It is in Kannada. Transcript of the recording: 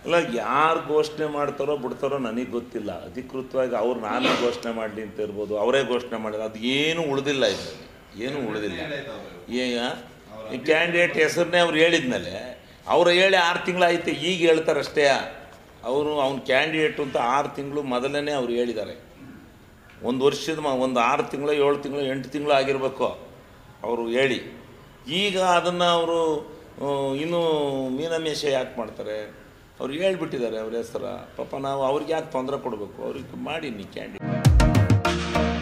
ಅಲ್ಲ ಯಾರು ಘೋಷಣೆ ಮಾಡ್ತಾರೋ ಬಿಡ್ತಾರೋ ನನಗೆ ಗೊತ್ತಿಲ್ಲ ಅಧಿಕೃತವಾಗಿ ಅವ್ರು ನಾನೇ ಘೋಷಣೆ ಮಾಡಲಿ ಅಂತ ಇರ್ಬೋದು ಅವರೇ ಘೋಷಣೆ ಮಾಡಿಲ್ಲ ಅದು ಏನು ಉಳಿದಿಲ್ಲ ಇದರಲ್ಲಿ ಏನೂ ಉಳಿದಿಲ್ಲ ಈಗ ಈ ಕ್ಯಾಂಡಿಡೇಟ್ ಹೆಸರನ್ನೇ ಅವ್ರು ಹೇಳಿದ್ಮೇಲೆ ಅವ್ರು ಹೇಳಿ ಆರು ತಿಂಗಳಾಯ್ತು ಈಗ ಹೇಳ್ತಾರೆ ಅಷ್ಟೇ ಅವರು ಅವ್ನು ಕ್ಯಾಂಡಿಡೇಟು ಅಂತ ಆರು ತಿಂಗಳು ಮೊದಲನೇ ಅವ್ರು ಹೇಳಿದ್ದಾರೆ ಒಂದು ವರ್ಷದ ಮ ಒಂದು ಆರು ತಿಂಗಳು ಏಳು ತಿಂಗಳು ಎಂಟು ತಿಂಗಳು ಆಗಿರಬೇಕು ಅವರು ಹೇಳಿ ಈಗ ಅದನ್ನು ಅವರು ಇನ್ನೂ ಮೀನಮೇಷ ಯಾಕೆ ಮಾಡ್ತಾರೆ ಅವ್ರು ಹೇಳ್ಬಿಟ್ಟಿದ್ದಾರೆ ಅವ್ರ ಹೆಸರ ಪಾಪ ನಾವು ಅವ್ರಿಗೆ ಯಾಕೆ ತೊಂದರೆ ಕೊಡಬೇಕು ಅವ್ರಿಗೆ ಮಾಡಿ ನೀ ಕ್ಯಾಂಡಿಡೇಟ್